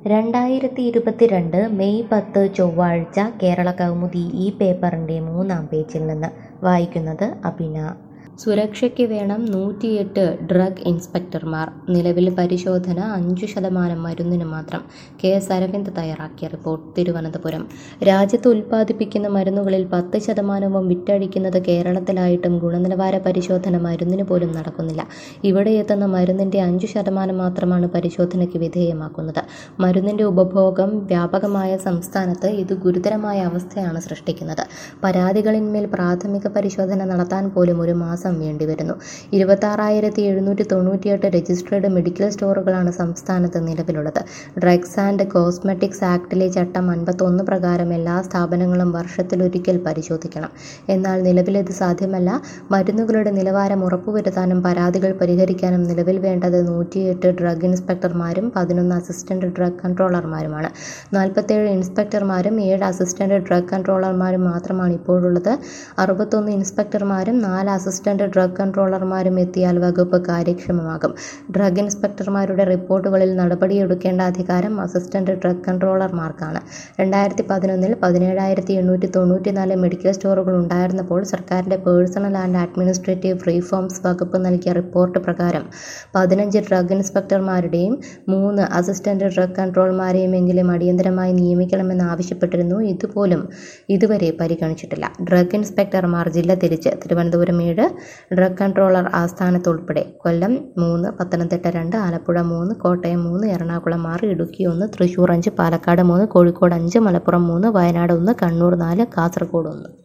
രണ്ടായിരത്തി ഇരുപത്തിരണ്ട് മെയ് പത്ത് ചൊവ്വാഴ്ച കേരള കൗമുദി ഈ പേപ്പറിൻ്റെ മൂന്നാം പേജിൽ നിന്ന് വായിക്കുന്നത് അഭിന സുരക്ഷയ്ക്ക് വേണം നൂറ്റിയെട്ട് ഡ്രഗ് ഇൻസ്പെക്ടർമാർ നിലവിൽ പരിശോധന അഞ്ചു ശതമാനം മരുന്നിന് മാത്രം കെ എസ് അരവിന്ദ് തയ്യാറാക്കിയ റിപ്പോർട്ട് തിരുവനന്തപുരം രാജ്യത്ത് ഉൽപ്പാദിപ്പിക്കുന്ന മരുന്നുകളിൽ പത്ത് ശതമാനവും വിറ്റഴിക്കുന്നത് കേരളത്തിലായിട്ടും ഗുണനിലവാര പരിശോധന മരുന്നിന് പോലും നടക്കുന്നില്ല ഇവിടെ എത്തുന്ന മരുന്നിൻ്റെ അഞ്ചു ശതമാനം മാത്രമാണ് പരിശോധനയ്ക്ക് വിധേയമാക്കുന്നത് മരുന്നിൻ്റെ ഉപഭോഗം വ്യാപകമായ സംസ്ഥാനത്ത് ഇത് ഗുരുതരമായ അവസ്ഥയാണ് സൃഷ്ടിക്കുന്നത് പരാതികളിന്മേൽ പ്രാഥമിക പരിശോധന നടത്താൻ പോലും ഒരു മാസം വേണ്ടിവരുന്നു ഇരുപത്താറായിരത്തി എഴുന്നൂറ്റി തൊണ്ണൂറ്റിയെട്ട് രജിസ്ട്രേഡ് മെഡിക്കൽ സ്റ്റോറുകളാണ് സംസ്ഥാനത്ത് നിലവിലുള്ളത് ഡ്രഗ്സ് ആൻഡ് കോസ്മെറ്റിക്സ് ആക്ടിലെ ചട്ടം അൻപത്തൊന്ന് പ്രകാരം എല്ലാ സ്ഥാപനങ്ങളും വർഷത്തിലൊരിക്കൽ പരിശോധിക്കണം എന്നാൽ നിലവിൽ ഇത് സാധ്യമല്ല മരുന്നുകളുടെ നിലവാരം ഉറപ്പുവരുത്താനും പരാതികൾ പരിഹരിക്കാനും നിലവിൽ വേണ്ടത് നൂറ്റിയെട്ട് ഡ്രഗ് ഇൻസ്പെക്ടർമാരും പതിനൊന്ന് അസിസ്റ്റന്റ് ഡ്രഗ് കൺട്രോളർമാരുമാണ് നാൽപ്പത്തേഴ് ഇൻസ്പെക്ടർമാരും ഏഴ് അസിസ്റ്റന്റ് ഡ്രഗ് കൺട്രോളർമാരും മാത്രമാണ് ഇപ്പോഴുള്ളത് അറുപത്തൊന്ന് ഇൻസ്പെക്ടർമാരും നാല് അസിസ്റ്റന്റ് ഡ്രഗ് കൺട്രോളർമാരും എത്തിയാൽ വകുപ്പ് കാര്യക്ഷമമാകും ഡ്രഗ് ഇൻസ്പെക്ടർമാരുടെ റിപ്പോർട്ടുകളിൽ നടപടിയെടുക്കേണ്ട അധികാരം അസിസ്റ്റന്റ് ഡ്രഗ് കൺട്രോളർമാർക്കാണ് രണ്ടായിരത്തി പതിനൊന്നിൽ പതിനേഴായിരത്തി എണ്ണൂറ്റി തൊണ്ണൂറ്റിനാല് മെഡിക്കൽ സ്റ്റോറുകൾ ഉണ്ടായിരുന്നപ്പോൾ സർക്കാരിൻ്റെ പേഴ്സണൽ ആൻഡ് അഡ്മിനിസ്ട്രേറ്റീവ് റീഫോംസ് വകുപ്പ് നൽകിയ റിപ്പോർട്ട് പ്രകാരം പതിനഞ്ച് ഡ്രഗ് ഇൻസ്പെക്ടർമാരുടെയും മൂന്ന് അസിസ്റ്റന്റ് ഡ്രഗ് കൺട്രോളർമാരെയുമെങ്കിലും അടിയന്തരമായി നിയമിക്കണമെന്ന് ആവശ്യപ്പെട്ടിരുന്നു ഇതുപോലും ഇതുവരെ പരിഗണിച്ചിട്ടില്ല ഡ്രഗ് ഇൻസ്പെക്ടർമാർ ജില്ല തിരിച്ച് തിരുവനന്തപുരം ഏഴ് ഡ്രഗ് കൺട്രോളർ ആസ്ഥാനത്ത് ഉൾപ്പെടെ കൊല്ലം മൂന്ന് പത്തനംതിട്ട രണ്ട് ആലപ്പുഴ മൂന്ന് കോട്ടയം മൂന്ന് എറണാകുളം ആറ് ഇടുക്കി ഒന്ന് തൃശൂർ അഞ്ച് പാലക്കാട് മൂന്ന് കോഴിക്കോട് അഞ്ച് മലപ്പുറം മൂന്ന് വയനാട് ഒന്ന് കണ്ണൂർ നാല് കാസർഗോഡ് ഒന്ന്